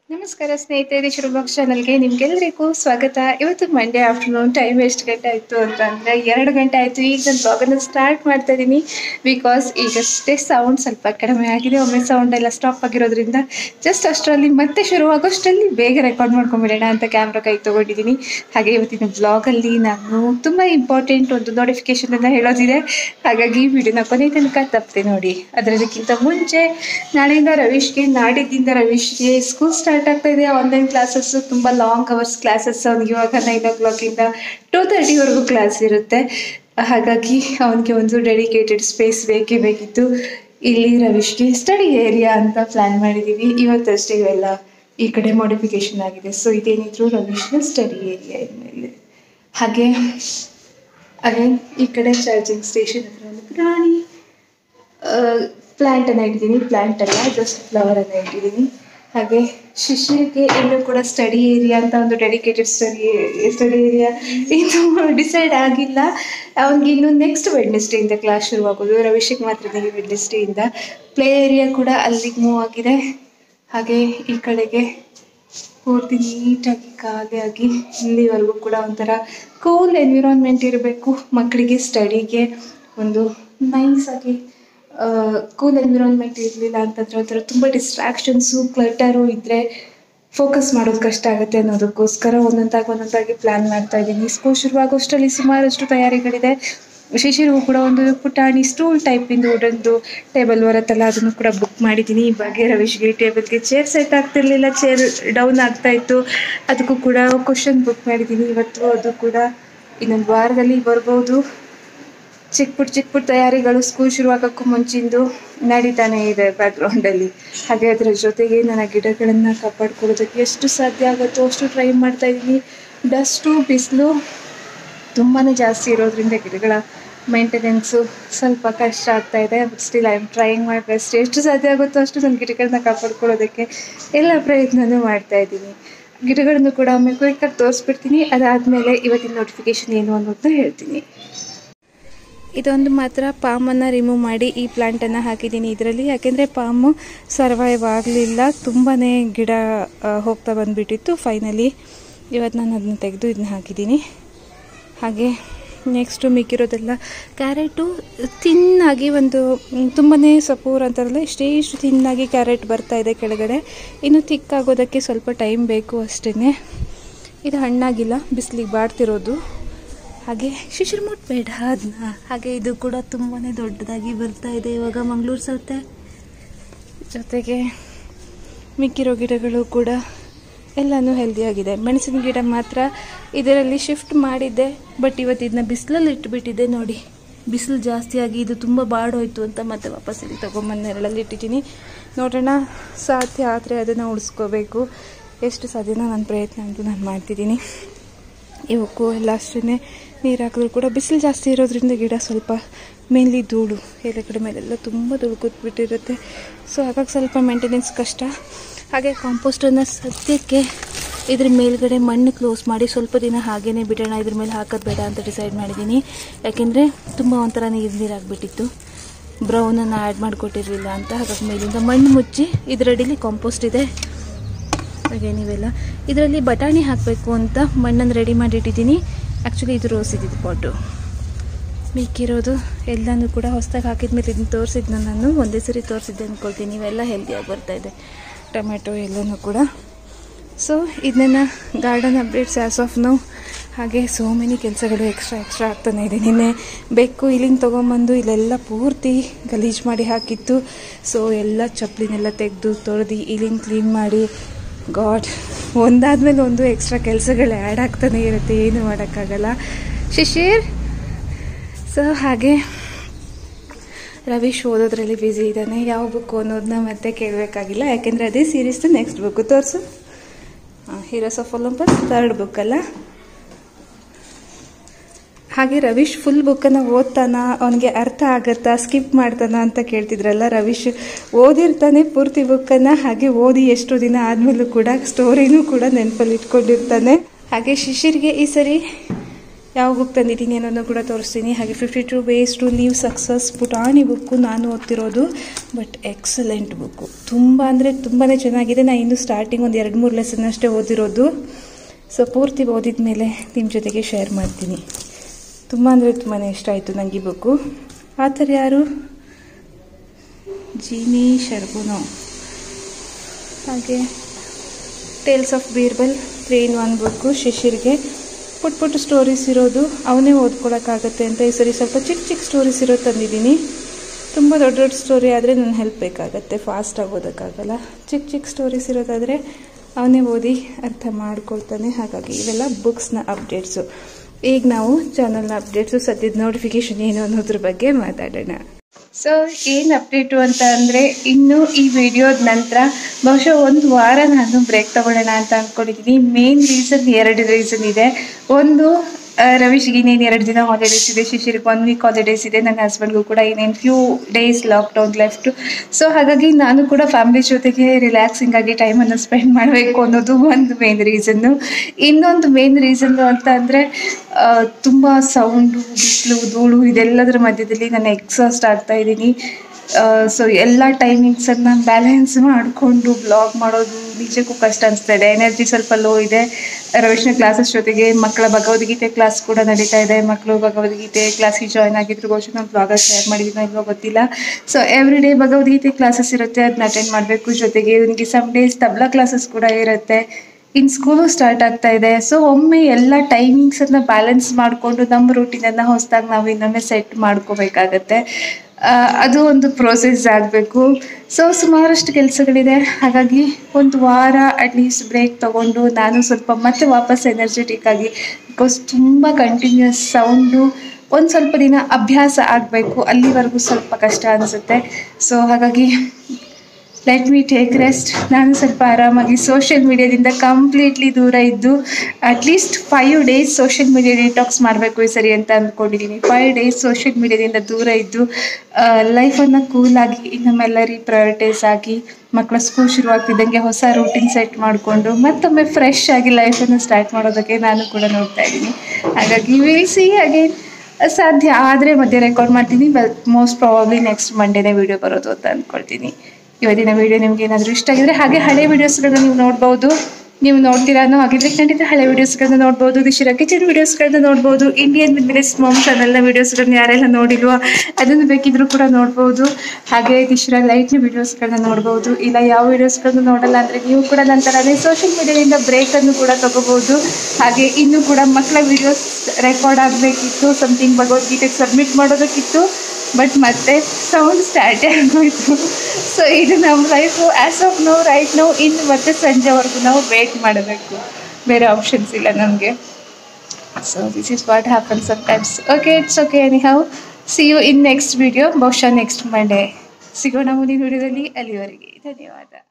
ನಮಸ್ಕಾರ ಸ್ನೇಹಿತರೆ ಶುರುಭಾಗ್ ಚಾನಲ್ಗೆ ನಿಮ್ಗೆಲ್ರಿಗೂ ಸ್ವಾಗತ ಇವತ್ತು ಮಂಡೇ ಆಫ್ಟರ್ನೂನ್ ಟೈಮ್ ಎಷ್ಟು ಗಂಟೆ ಆಯಿತು ಅಂತ ಅಂದರೆ ಎರಡು ಗಂಟೆ ಆಯಿತು ಈಗ ನಾನು ಬ್ಲಾಗನ್ನು ಸ್ಟಾರ್ಟ್ ಮಾಡ್ತಾ ಇದ್ದೀನಿ ಬಿಕಾಸ್ ಈಗಷ್ಟೇ ಸೌಂಡ್ ಸ್ವಲ್ಪ ಕಡಿಮೆ ಆಗಿದೆ ಒಮ್ಮೆ ಸೌಂಡ್ ಎಲ್ಲ ಸ್ಟಾಪ್ ಆಗಿರೋದ್ರಿಂದ ಜಸ್ಟ್ ಅಷ್ಟರಲ್ಲಿ ಮತ್ತೆ ಶುರುವಾಗೋಷ್ಟರಲ್ಲಿ ಬೇಗ ರೆಕಾರ್ಡ್ ಮಾಡ್ಕೊಂಬಿಡೋಣ ಅಂತ ಕ್ಯಾಮ್ರಾ ಕೈ ತೊಗೊಂಡಿದ್ದೀನಿ ಹಾಗೆ ಇವತ್ತಿನ ಬ್ಲಾಗಲ್ಲಿ ನಾನು ತುಂಬ ಇಂಪಾರ್ಟೆಂಟ್ ಒಂದು ನೋಟಿಫಿಕೇಶನನ್ನು ಹೇಳೋದಿದೆ ಹಾಗಾಗಿ ವಿಡಿಯೋನ ಕೊನೆ ತನಕ ತಪ್ಪದೆ ನೋಡಿ ಅದರದಕ್ಕಿಂತ ಮುಂಚೆ ನಾಳೆಯಿಂದ ರವೀಶ್ಗೆ ನಾಡಿದ್ದಿಂದ ರವೀಶ್ಗೆ ಸ್ಕೂಲ್ ಸ್ಟಾರ್ಟ್ ಆಗ್ತಾ ಇದೆ ಆನ್ಲೈನ್ ಕ್ಲಾಸಸ್ ತುಂಬ ಲಾಂಗ್ ಅವರ್ಸ್ ಕ್ಲಾಸಸ್ ಅವ್ನಿಗೆ ಇವಾಗ ನೈನ್ ಓ ಕ್ಲಾಕಿಂದ ಟೂ ತರ್ಟಿವರೆಗೂ ಕ್ಲಾಸ್ ಇರುತ್ತೆ ಹಾಗಾಗಿ ಅವನಿಗೆ ಒಂದು ಡೆಡಿಕೇಟೆಡ್ ಸ್ಪೇಸ್ ಬೇಕೇ ಬೇಕಿತ್ತು ಇಲ್ಲಿ ರವೀಶ್ಗೆ ಸ್ಟಡಿ ಏರಿಯಾ ಅಂತ ಪ್ಲ್ಯಾನ್ ಮಾಡಿದ್ದೀವಿ ಇವತ್ತಷ್ಟೇ ಇವೆಲ್ಲ ಈ ಕಡೆ ಮಾಡಿಫಿಕೇಶನ್ ಆಗಿದೆ ಸೊ ಇದೇನಿದ್ರು ರವೀಶ್ನ ಸ್ಟಡಿ ಏರಿಯಾ ಇನ್ಮೇಲೆ ಹಾಗೆ ಹಾಗೆ ಈ ಕಡೆ ಚಾರ್ಜಿಂಗ್ ಸ್ಟೇಷನ್ ಹತ್ರ ಒಂದು ಪ್ರಾಣಿ ಪ್ಲ್ಯಾಂಟನ್ನು ಇಟ್ಟಿದ್ದೀನಿ ಪ್ಲ್ಯಾಂಟ್ ಅಲ್ಲ ಜಸ್ಟ್ ಫ್ಲವರನ್ನು ಇಟ್ಟಿದ್ದೀನಿ ಹಾಗೆ ಶಿಶಿರ್ಗೆ ಇನ್ನೂ ಕೂಡ ಸ್ಟಡಿ ಏರಿಯಾ ಅಂತ ಒಂದು ಡೆಡಿಕೇಟೆಡ್ ಸ್ಟಡಿ ಸ್ಟಡಿ ಏರಿಯಾ ಇದು ಡಿಸೈಡ್ ಆಗಿಲ್ಲ ಅವ್ನಿಗೆ ಇನ್ನು ನೆಕ್ಸ್ಟ್ ವೆಡ್ನೆಸ್ಡೇಯಿಂದ ಕ್ಲಾಸ್ ಶುರುವಾಗೋದು ರವಿಶಿಕ್ ಮಾತ್ರ ವೆಡ್ನೆಸ್ಡೇಯಿಂದ ಪ್ಲೇ ಏರಿಯಾ ಕೂಡ ಅಲ್ಲಿಗೆ ಮೂವ್ ಆಗಿದೆ ಹಾಗೆ ಈ ಕಡೆಗೆ ಪೂರ್ತಿ ನೀಟಾಗಿ ಖಾಲಿಯಾಗಿ ಇಲ್ಲಿವರೆಗೂ ಕೂಡ ಒಂಥರ ಕೂಲ್ ಎನ್ವಿರಾನ್ಮೆಂಟ್ ಇರಬೇಕು ಮಕ್ಕಳಿಗೆ ಸ್ಟಡಿಗೆ ಒಂದು ನೈಸ್ ಆಗಿ ಕೂಲ್ ಎನ್ವಿರಾನ್ಮೆಂಟ್ ಇರಲಿಲ್ಲ ಅಂತಂದರೆ ಒಂಥರ ತುಂಬ ಡಿಸ್ಟ್ರಾಕ್ಷನ್ಸು ಕ್ಲಟರು ಇದ್ದರೆ ಫೋಕಸ್ ಮಾಡೋದು ಕಷ್ಟ ಆಗುತ್ತೆ ಅನ್ನೋದಕ್ಕೋಸ್ಕರ ಒಂದೊಂದಾಗಿ ಒಂದೊಂದಾಗಿ ಪ್ಲ್ಯಾನ್ ಮಾಡ್ತಾ ಇದ್ದೀನಿ ಸ್ಕೂಲ್ ಶುರುವಾಗೋಷ್ಟರಲ್ಲಿ ಸುಮಾರಷ್ಟು ತಯಾರಿಗಳಿದೆ ಶಿಶಿರಿಗೂ ಕೂಡ ಒಂದು ಪುಟಾಣಿ ಸ್ಟೂಲ್ ಟೈಪಿಂದು ವುಡನ್ದು ಟೇಬಲ್ ಬರುತ್ತಲ್ಲ ಅದನ್ನು ಕೂಡ ಬುಕ್ ಮಾಡಿದ್ದೀನಿ ಈ ಬಗ್ಗೆ ರವೀಶ್ಗೆ ಟೇಬಲ್ಗೆ ಚೇರ್ ಸೆಟ್ ಆಗ್ತಿರ್ಲಿಲ್ಲ ಚೇರ್ ಡೌನ್ ಆಗ್ತಾ ಇತ್ತು ಅದಕ್ಕೂ ಕೂಡ ಕ್ವಶನ್ ಬುಕ್ ಮಾಡಿದ್ದೀನಿ ಇವತ್ತು ಅದು ಕೂಡ ಇನ್ನೊಂದು ವಾರದಲ್ಲಿ ಬರ್ಬೋದು ಚಿಕ್ಕ ಪುಟ್ಟ ಚಿಕ್ಕ ಪುಟ್ಟ ತಯಾರಿಗಳು ಸ್ಕೂಲ್ ಶುರುವಾಗೋಕ್ಕೂ ಮುಂಚಿಂದು ನಡೀತಾನೆ ಇದೆ ಬ್ಯಾಕ್ಗ್ರೌಂಡಲ್ಲಿ ಹಾಗೆ ಅದರ ಜೊತೆಗೆ ನನ್ನ ಗಿಡಗಳನ್ನು ಕಾಪಾಡ್ಕೊಳ್ಳೋದಕ್ಕೆ ಎಷ್ಟು ಸಾಧ್ಯ ಆಗುತ್ತೋ ಅಷ್ಟು ಟ್ರೈ ಮಾಡ್ತಾ ಇದ್ದೀನಿ ಡಸ್ಟು ಬಿಸಿಲು ತುಂಬಾ ಜಾಸ್ತಿ ಇರೋದ್ರಿಂದ ಗಿಡಗಳ ಮೇಂಟೆನೆನ್ಸು ಸ್ವಲ್ಪ ಕಷ್ಟ ಆಗ್ತಾ ಇದೆ but still I am trying my best ಎಷ್ಟು ಸಾಧ್ಯ ಆಗುತ್ತೋ ಅಷ್ಟು ನನ್ನ ಗಿಡಗಳನ್ನ ಕಾಪಾಡ್ಕೊಳ್ಳೋದಕ್ಕೆ ಎಲ್ಲ ಪ್ರಯತ್ನನೂ ಮಾಡ್ತಾ ಇದ್ದೀನಿ ಗಿಡಗಳನ್ನು ಕೂಡ ಒಮ್ಮೆ ಕ್ವಿಕ್ಕಾಗಿ ತೋರಿಸ್ಬಿಡ್ತೀನಿ ಅದಾದಮೇಲೆ ಇವತ್ತಿನ ನೋಟಿಫಿಕೇಶನ್ ಏನು ಅನ್ನೋದನ್ನ ಹೇಳ್ತೀನಿ ಇದೊಂದು ಮಾತ್ರ ಪಾಮನ್ನು ರಿಮೂವ್ ಮಾಡಿ ಈ ಪ್ಲಾಂಟನ್ನು ಹಾಕಿದ್ದೀನಿ ಇದರಲ್ಲಿ ಯಾಕೆಂದರೆ ಪಾಮು ಸರ್ವೈವ್ ಆಗಲಿಲ್ಲ ತುಂಬಾ ಗಿಡ ಆ, ಹೋಗ್ತಾ ಬಂದುಬಿಟ್ಟಿತ್ತು ಫೈನಲಿ ಇವತ್ತು ನಾನು ಅದನ್ನ ತೆಗೆದು ಇದನ್ನ ಹಾಕಿದ್ದೀನಿ ಹಾಗೆ ನೆಕ್ಸ್ಟು ಮಿಕ್ಕಿರೋದೆಲ್ಲ ಕ್ಯಾರೆಟು ತಿನ್ನಾಗಿ ಒಂದು ತುಂಬಾ ಸಪೂರ್ ಅಂತಾರಲ್ಲ ಇಷ್ಟೇ ಇಷ್ಟು ತಿನ್ನಾಗಿ ಕ್ಯಾರೆಟ್ ಬರ್ತಾ ಇದೆ ಕೆಳಗಡೆ ಇನ್ನು ತಿಕ್ಕಾಗೋದಕ್ಕೆ ಸ್ವಲ್ಪ ಟೈಮ್ ಬೇಕು ಅಷ್ಟೇ ಇದು ಹಣ್ಣಾಗಿಲ್ಲ ಬಿಸಿಲಿಗೆ ಬಾಡ್ತಿರೋದು ಹಾಗೆ ಶಿಶಿರ್ ಮುಟ್ಬೇಡ ಅದನ್ನ ಹಾಗೆ ಇದು ಕೂಡ ತುಂಬಾ ದೊಡ್ಡದಾಗಿ ಬರ್ತಾ ಇದೆ ಇವಾಗ ಮಂಗಳೂರು ಸೌತೆ ಜೊತೆಗೆ ಮಿಕ್ಕಿರೋ ಗಿಡಗಳು ಕೂಡ ಎಲ್ಲನೂ ಹೆಲ್ದಿಯಾಗಿದೆ ಮೆಣಸಿನ ಗಿಡ ಮಾತ್ರ ಇದರಲ್ಲಿ ಶಿಫ್ಟ್ ಮಾಡಿದ್ದೆ ಬಟ್ ಇವತ್ತು ಇದನ್ನ ಬಿಸಿಲಲ್ಲಿ ಇಟ್ಬಿಟ್ಟಿದ್ದೆ ನೋಡಿ ಬಿಸಿಲು ಜಾಸ್ತಿ ಆಗಿ ಇದು ತುಂಬ ಬಾಡೋಯ್ತು ಅಂತ ಮತ್ತೆ ವಾಪಸ್ ಇಲ್ಲಿ ತೊಗೊಂಬಂದು ನೆರಳಲ್ಲಿ ಇಟ್ಟಿದ್ದೀನಿ ನೋಡೋಣ ಸಾಧ್ಯ ಆದರೆ ಅದನ್ನು ಉಳಿಸ್ಕೋಬೇಕು ಎಷ್ಟು ಸಾಧ್ಯನೋ ನನ್ನ ಪ್ರಯತ್ನ ಅಂತೂ ನಾನು ಮಾಡ್ತಿದ್ದೀನಿ ಇವಕ್ಕೂ ಎಲ್ಲ ಅಷ್ಟೇ ನೀರು ಹಾಕಿದ್ರು ಕೂಡ ಬಿಸಿಲು ಜಾಸ್ತಿ ಇರೋದ್ರಿಂದ ಗಿಡ ಸ್ವಲ್ಪ ಮೇನ್ಲಿ ಧೂಳು ಎಲೆಗಡೆ ಮೇಲೆಲ್ಲ ತುಂಬ ಧೂಳು ಕೂತ್ಬಿಟ್ಟಿರುತ್ತೆ ಸೊ ಹಾಗಾಗಿ ಸ್ವಲ್ಪ ಮೇಂಟೆನೆನ್ಸ್ ಕಷ್ಟ ಹಾಗೆ ಕಾಂಪೋಸ್ಟನ್ನು ಸದ್ಯಕ್ಕೆ ಇದ್ರ ಮೇಲ್ಗಡೆ ಮಣ್ಣು ಕ್ಲೋಸ್ ಮಾಡಿ ಸ್ವಲ್ಪ ದಿನ ಹಾಗೇ ಬಿಡೋಣ ಇದ್ರ ಮೇಲೆ ಹಾಕೋದು ಬೇಡ ಅಂತ ಡಿಸೈಡ್ ಮಾಡಿದ್ದೀನಿ ಯಾಕೆಂದರೆ ತುಂಬ ಒಂಥರ ನೀರು ನೀರಾಗಿಬಿಟ್ಟಿತ್ತು ಬ್ರೌನನ್ನು ಆ್ಯಡ್ ಮಾಡಿಕೊಟ್ಟಿರಲಿಲ್ಲ ಅಂತ ಹಾಗಾಗಿ ಮೇಲಿಂದ ಮಣ್ಣು ಮುಚ್ಚಿ ಇದರಡಿಲಿ ಕಾಂಪೋಸ್ಟ್ ಇದೆ ಹಾಗೆ ನೀವೆಲ್ಲ ಇದರಲ್ಲಿ ಬಟಾಣಿ ಹಾಕಬೇಕು ಅಂತ ಮಣ್ಣನ್ನು ರೆಡಿ ಮಾಡಿಟ್ಟಿದ್ದೀನಿ ಆ್ಯಕ್ಚುಲಿ ಇದು ರೋಸ್ ಇದ್ದಿದ್ದು ಪಾಟು ಮಿಕ್ಕಿರೋದು ಎಲ್ಲನೂ ಕೂಡ ಹೊಸ್ದಾಗಿ ಹಾಕಿದ್ಮೇಲೆ ಇದನ್ನ ತೋರಿಸಿದ್ನ ನಾನು ಒಂದೇ ಸರಿ ತೋರಿಸಿದ್ದೆ ಅಂದ್ಕೊಳ್ತೀನಿ ಇವೆಲ್ಲ ಹೆಲ್ದಿಯಾಗಿ ಬರ್ತಾಯಿದೆ ಟೊಮೆಟೊ ಎಲ್ಲನೂ ಕೂಡ ಸೊ ಇದನ್ನ garden updates as of now ಹಾಗೆ ಸೋ ಮೆನಿ ಕೆಲಸಗಳು ಎಕ್ಸ್ಟ್ರಾ ಎಕ್ಸ್ಟ್ರಾ ಆಗ್ತಾನೆ ಇದೆ ನಿನ್ನೆ ಬೆಕ್ಕು ಇಲ್ಲಿಂದ ತೊಗೊಂಬಂದು ಇಲ್ಲೆಲ್ಲ ಪೂರ್ತಿ ಗಲೀಜು ಮಾಡಿ ಹಾಕಿತ್ತು ಸೊ ಎಲ್ಲ ಚಪ್ಪಲಿನೆಲ್ಲ ತೆಗೆದು ತೊಳೆದು ಇಲ್ಲಿಂದ ಕ್ಲೀನ್ ಮಾಡಿ ಗಾಡ್ ಒಂದಾದ್ಮೇಲೆ ಒಂದು ಎಕ್ಸ್ಟ್ರಾ ಕೆಲಸಗಳು ಆ್ಯಡ್ ಆಗ್ತಾನೆ ಇರುತ್ತೆ ಏನು ಮಾಡೋಕ್ಕಾಗಲ್ಲ ಶಿಶಿರ್ ಸೊ ಹಾಗೆ ರವೀಶ್ ಓದೋದ್ರಲ್ಲಿ ಬ್ಯುಸಿ ಇದ್ದಾನೆ ಯಾವ ಬುಕ್ ಅನ್ನೋದನ್ನ ಮತ್ತೆ ಕೇಳಬೇಕಾಗಿಲ್ಲ ಯಾಕೆಂದರೆ ಅದೇ ಸೀರೀಸ್ದು ನೆಕ್ಸ್ಟ್ ಬುಕ್ ತೋರಿಸು heroes of Olympus third book ಅಲ್ಲ ಹಾಗೆ ರವೀಶ್ ಫುಲ್ ಬುಕ್ಕನ್ನು ಓದ್ತಾನ ಅವನಿಗೆ ಅರ್ಥ ಆಗತ್ತಾ ಸ್ಕಿಪ್ ಮಾಡ್ತಾನ ಅಂತ ಕೇಳ್ತಿದ್ರಲ್ಲ ರವೀಶ್ ಓದಿರ್ತಾನೆ ಪೂರ್ತಿ ಬುಕ್ಕನ್ನು ಹಾಗೆ ಓದಿ ಎಷ್ಟು ದಿನ ಆದಮೇಲೂ ಕೂಡ ಸ್ಟೋರಿನೂ ಕೂಡ ನೆನಪಲ್ಲಿ ಇಟ್ಕೊಂಡಿರ್ತಾನೆ ಹಾಗೆ ಶಿಶಿರ್ಗೆ ಈ ಸರಿ ಯಾವ ಬುಕ್ ತಂದಿದ್ದೀನಿ ಅನ್ನೋದನ್ನು ಕೂಡ ತೋರಿಸ್ತೀನಿ ಹಾಗೆ fifty two ways to live success ಪುಟಾಣಿ ಬುಕ್ಕು ನಾನು ಓದ್ತಿರೋದು ಬಟ್ ಎಕ್ಸಲೆಂಟ್ ಬುಕ್ಕು ತುಂಬ ಅಂದರೆ ತುಂಬಾ ಚೆನ್ನಾಗಿದೆ ನಾನು ಇನ್ನು ಸ್ಟಾರ್ಟಿಂಗ್ ಒಂದು ಎರಡು ಮೂರು ಲೆಸನ್ ಅಷ್ಟೇ ಓದಿರೋದು ಸೊ ಪೂರ್ತಿ ಓದಿದ ಮೇಲೆ ನಿಮ್ಮ ಜೊತೆಗೆ ಶೇರ್ ಮಾಡ್ತೀನಿ ತುಂಬ ಅಂದರೆ ತುಂಬಾ ಇಷ್ಟ ಆಯಿತು ನನಗೆ ಈ ಬುಕ್ಕು ಆಥರ್ ಯಾರು ಜೀನಿ ಶರ್ಗುನೋ ಹಾಗೆ tales of Birbal three in one book ಶಿಶಿರ್ಗೆ ಪುಟ್ ಪುಟ್ ಸ್ಟೋರೀಸ್ ಇರೋದು ಅವನೇ ಓದ್ಕೊಳಕ್ಕಾಗತ್ತೆ ಅಂತ ಈ ಸರಿ ಸ್ವಲ್ಪ ಚಿಕ್ಕ ಚಿಕ್ಕ ಸ್ಟೋರೀಸ್ ಇರೋದು ತಂದಿದ್ದೀನಿ ತುಂಬ ದೊಡ್ಡ ದೊಡ್ಡ ಸ್ಟೋರಿ ಆದರೆ ನನ್ನ ಹೆಲ್ಪ್ ಬೇಕಾಗತ್ತೆ ಫಾಸ್ಟಾಗಿ ಓದೋಕ್ಕಾಗಲ್ಲ ಚಿಕ್ಕ ಚಿಕ್ಕ ಸ್ಟೋರೀಸ್ ಇರೋದಾದರೆ ಅವನೇ ಓದಿ ಅರ್ಥ ಮಾಡ್ಕೊಳ್ತಾನೆ ಹಾಗಾಗಿ ಇವೆಲ್ಲ ಬುಕ್ಸ್ನ ಅಪ್ಡೇಟ್ಸು ಈಗ ನಾವು ಚಾನಲ್ನ ಅಪ್ಡೇಟ್ಸು ಸದ್ಯದ ನೋಟಿಫಿಕೇಶನ್ ಏನು ಅನ್ನೋದ್ರ ಬಗ್ಗೆ ಮಾತಾಡೋಣ ಸೊ ಏನು ಅಪ್ಡೇಟು ಅಂತ ಅಂದರೆ ಇನ್ನು ಈ ವಿಡಿಯೋದ ನಂತರ ಬಹುಶಃ ಒಂದು ವಾರ ನಾನು ಬ್ರೇಕ್ ತಗೊಳ್ಳೋಣ ಅಂತ ಅಂದ್ಕೊಂಡಿದ್ದೀನಿ ಮೇನ್ ರೀಸನ್ ಎರಡು ರೀಸನ್ ಇದೆ ಒಂದು ಆ, ರವೀಶ್ಗೆ ಇನ್ನೇನು ಎರಡು ದಿನ ಹಾಲಿಡೇಸ್ ಇದೆ ಶಿಶಿರ್ಗೆ ಒನ್ ವೀಕ್ ಹಾಲಿಡೇಸ್ ಇದೆ ನನ್ನ ಹಸ್ಬೆಂಡ್ಗೂ ಕೂಡ ಇನ್ನೇನು few days lockdown left so ಹಾಗಾಗಿ ನಾನು ಕೂಡ ಫ್ಯಾಮಿಲಿ ಜೊತೆಗೆ ರಿಲ್ಯಾಕ್ಸಿಂಗ್ ಆಗಿ ಟೈಮನ್ನು ಸ್ಪೆಂಡ್ ಮಾಡಬೇಕು ಅನ್ನೋದು ಒಂದು ಮೇನ್ ರೀಸನ್ನು ಇನ್ನೊಂದು ಮೇನ್ ರೀಸನ್ನು ಅಂತ ಅಂದರೆ ತುಂಬ ಸೌಂಡು ಬಿಸಿಲು ಧೂಳು ಇದೆಲ್ಲದರ ಮಧ್ಯದಲ್ಲಿ ನಾನು ಎಕ್ಸಾಸ್ಟ್ ಆಗ್ತಾ ಇದ್ದೀನಿ ಸೊ ಎಲ್ಲ ಟೈಮಿಂಗ್ಸನ್ನು ಬ್ಯಾಲೆನ್ಸ್ ಮಾಡಿಕೊಂಡು ಬ್ಲಾಗ್ ಮಾಡೋದು ನಿಜಕ್ಕೂ ಕಷ್ಟ ಅನಿಸ್ತಾ ಇದೆ ಎನರ್ಜಿ ಸ್ವಲ್ಪ ಲೋ ಇದೆ ರವಿಷ್ಣ ಕ್ಲಾಸಸ್ ಜೊತೆಗೆ ಮಕ್ಕಳ ಭಗವದ್ಗೀತೆ ಕ್ಲಾಸ್ ಕೂಡ ನಡೀತಾ ಇದೆ ಮಕ್ಕಳು ಭಗವದ್ಗೀತೆ ಕ್ಲಾಸಿಗೆ ಜಾಯ್ನ್ ಆಗಿದ್ರು ಬಹುಶಃ ನಾನು ಬ್ಲಾಗಲ್ಲಿ ಶೇರ್ ಮಾಡಿದ್ದೀನೋ ಇಲ್ವೋ ಗೊತ್ತಿಲ್ಲ so every day Bhagavad Gita classes ಇರುತ್ತೆ ಅದನ್ನ ಅಟೆಂಡ್ ಮಾಡಬೇಕು ಜೊತೆಗೆ ಇವನಿಗೆ ಸಮ್ ಡೇಸ್ ತಬ್ಲಾ ಕ್ಲಾಸಸ್ ಕೂಡ ಇರುತ್ತೆ ಇನ್ ಸ್ಕೂಲು ಸ್ಟಾರ್ಟ್ ಆಗ್ತಾ ಇದೆ ಸೊ ಒಮ್ಮೆ ಎಲ್ಲ ಟೈಮಿಂಗ್ಸನ್ನು ಬ್ಯಾಲೆನ್ಸ್ ಮಾಡಿಕೊಂಡು ನಮ್ಮ ರೂಟೀನನ್ನು ಹೊಸದಾಗಿ ನಾವು ಇನ್ನೊಮ್ಮೆ ಸೆಟ್ ಮಾಡ್ಕೋಬೇಕಾಗತ್ತೆ ಆ, ಅದು ಒಂದು ಪ್ರೋಸೆಸ್ ಆಗಬೇಕು ಸೊ ಸುಮಾರಷ್ಟು ಕೆಲಸಗಳಿದೆ ಹಾಗಾಗಿ ಒಂದು ವಾರ ಅಟ್ಲೀಸ್ಟ್ ಬ್ರೇಕ್ ತಗೊಂಡು ನಾನು ಸ್ವಲ್ಪ ಮತ್ತೆ ವಾಪಸ್ ಎನರ್ಜೆಟಿಕ್ ಆಗಿ ಬಿಕಾಸ್ ತುಂಬ ಕಂಟಿನ್ಯೂಸ್ ಸೌಂಡು ಒಂದು ಸ್ವಲ್ಪ ದಿನ ಅಭ್ಯಾಸ ಆಗಬೇಕು ಅಲ್ಲಿವರೆಗೂ ಸ್ವಲ್ಪ ಕಷ್ಟ ಅನಿಸುತ್ತೆ ಸೊ ಹಾಗಾಗಿ ಲೆಟ್ ಮೀ ಟೇಕ್ ರೆಸ್ಟ್ ನಾನು ಸ್ವಲ್ಪ ಆರಾಮಾಗಿ ಸೋಷಿಯಲ್ ಮೀಡಿಯಾದಿಂದ ಕಂಪ್ಲೀಟ್ಲಿ ದೂರ ಇದ್ದು at least five days social media detox ಮಾಡಬೇಕು ಈ ಸರಿ ಅಂತ ಅಂದ್ಕೊಂಡಿದ್ದೀನಿ ಫೈವ್ ಡೇಸ್ ಸೋಷಿಯಲ್ ಮೀಡಿಯಾದಿಂದ ದೂರ ಇದ್ದು ಲೈಫನ್ನು ಕೂಲಾಗಿ ಇನ್ನೊಮ್ಮೆಲ್ಲ ರೀಪ್ರಯಾರಿಟೈಸ್ ಆಗಿ ಮಕ್ಕಳ ಸ್ಕೂಲ್ ಶುರುವಾಗ್ತಿದ್ದಂಗೆ ಹೊಸ ರೂಟೀನ್ ಸೆಟ್ ಮಾಡಿಕೊಂಡು ಮತ್ತೊಮ್ಮೆ ಫ್ರೆಶ್ ಆಗಿ ಲೈಫನ್ನು ಸ್ಟಾರ್ಟ್ ಮಾಡೋದಕ್ಕೆ ನಾನು ಕೂಡ ನೋಡ್ತಾ ಇದ್ದೀನಿ ಹಾಗಾಗಿ ವಿಲ್ ಸಿ ಅಗೇನ್ ಸಾಧ್ಯ ಆದರೆ ಮಧ್ಯೆ ರೆಕಾರ್ಡ್ ಮಾಡ್ತೀನಿ ಬಟ್ ಮೋಸ್ಟ್ ಪ್ರಾಬಬ್ಲಿ ನೆಕ್ಸ್ಟ್ ಮಂಡೇನೇ ವಿಡಿಯೋ ಬರೋದು ಅಂತ ಅಂದ್ಕೊಳ್ತೀನಿ ಇವತ್ತಿನ ವಿಡಿಯೋ ನಿಮ್ಗೆ ಏನಾದರೂ ಇಷ್ಟ ಆಗಿದ್ರೆ ಹಾಗೆ ಹಳೆ ವಿಡಿಯೋಸ್ಗಳನ್ನ ನೀವು ನೋಡ್ಬೋದು ನೀವು ನೋಡ್ತೀರಾ ಅನ್ನೋ ಹಾಗಿದ್ರೆ ಖಂಡಿತ ಹಳೆ ವಿಡಿಯೋಸ್ಗಳನ್ನ ನೋಡ್ಬೋದು ದಿಶಿರ ಕಿಚನ್ ವಿಡಿಯೋಸ್ಗಳನ್ನ ನೋಡ್ಬೋದು ಇಂಡಿಯನ್ ಮಿನಿಸ್ಟ್ ಮಾಮ್ ಚಾನಲ್ನ ವಿಡಿಯೋಸ್ಗಳನ್ನ ಯಾರೆಲ್ಲ ನೋಡಿಲ್ವೋ ಅದನ್ನು ಬೇಕಿದ್ರೂ ಕೂಡ ನೋಡ್ಬೋದು ಹಾಗೆ ದಿಶಿರ ಲೈಟ್ನ ವಿಡಿಯೋಸ್ಗಳನ್ನ ನೋಡ್ಬೋದು ಇಲ್ಲ ಯಾವ ವಿಡಿಯೋಸ್ಗಳನ್ನ ನೋಡಲ್ಲ ಅಂದರೆ ನೀವು ಕೂಡ ನಂತರ ಅದೇ ಸೋಷಿಯಲ್ ಮೀಡಿಯಾದಿಂದ ಬ್ರೇಕನ್ನು ಕೂಡ ತಗೋಬೋದು ಹಾಗೆ ಇನ್ನೂ ಕೂಡ ಮಕ್ಕಳ ವಿಡಿಯೋಸ್ ರೆಕಾರ್ಡ್ ಆಗಬೇಕಿತ್ತು ಸಮಥಿಂಗ್ ಭಗವದ್ಗೀತೆಗೆ ಸಬ್ಮಿಟ್ ಮಾಡೋದಕ್ಕಿತ್ತು ಬಟ್ ಮತ್ತೆ ಸೌಂಡ್ ಸ್ಟಾರ್ಟ್ ಆಗೋಯ್ತು ಸೊ ಇದು ನಮ್ಮ life as of now right now ಇನ್ನು ಮತ್ತೆ ಸಂಜೆವರೆಗೂ ನಾವು ವೇಟ್ ಮಾಡಬೇಕು ಬೇರೆ ಆಪ್ಷನ್ಸ್ ಇಲ್ಲ ನಮಗೆ so this is what happen sometimes okay it's okay anyhow see you in next video ಬಹುಶಃ ನೆಕ್ಸ್ಟ್ ಮಂಡೇ ಸಿಗೋಣ ಮುಂದಿನ ವಿಡಿಯೋದಲ್ಲಿ ಅಲ್ಲಿವರೆಗೆ ಧನ್ಯವಾದ